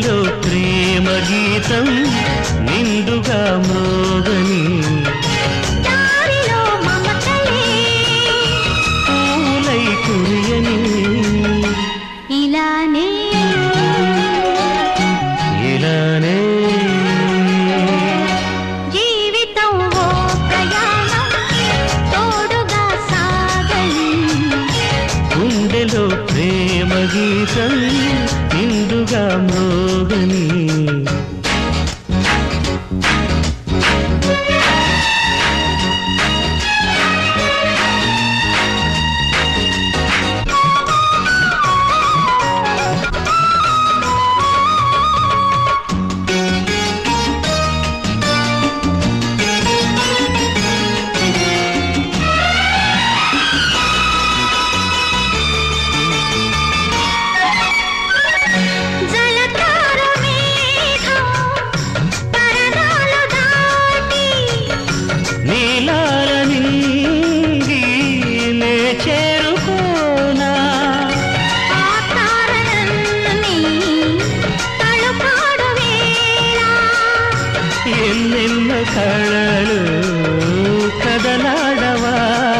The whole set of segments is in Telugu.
గుండెలో ప్రేమ గీతం నిండుగా మోగని దారిలో మమతలే పూలై కురియని ఇలానే ఇలానే జీవితం ఓ ప్రయాణం తోడుగా సాగని గుండెలో ప్రేమ గీతం నిండుగా మోగని జలతార మేఘం పరదాలు దాటి నీలాల నింగి నే చేరుకోనా ఆ తారలన్నీ తళుకాడు వేళ ఎన్నెన్న కళలు కదలాడవా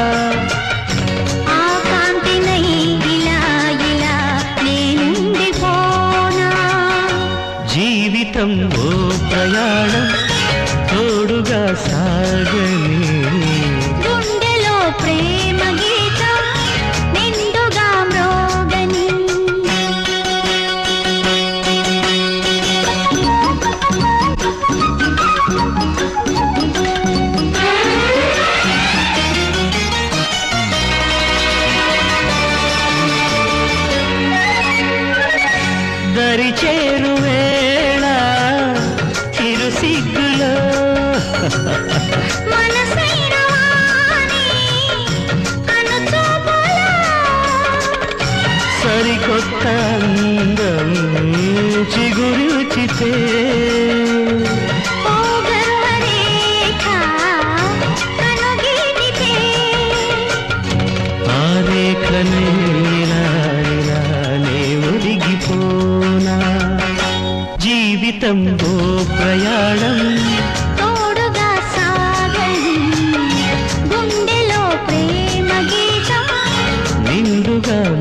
ఆ కాంతినై ఇలా ఇలా నేనుండిపోనా జీవితం ఓ ప్రయాణం తోడుగా సాగని గుండెలో ప్రేమ గీతం నిండుగా మ్రోగని దరి చేరు వేళ చిరు సిగ్గులో మనసైన వాణి కనుచూపులో సరికొత్త అందం చిగురుచితే ఓ గర్వరేఖ కనుగీటితే ఆ రేఖనే ఇలా ఇలా నే ఒదిగిపోనా జీవితం ఓ ప్రయాణం తోడుగా సాగని గుండెలో ప్రేమ గీతం నిండుగా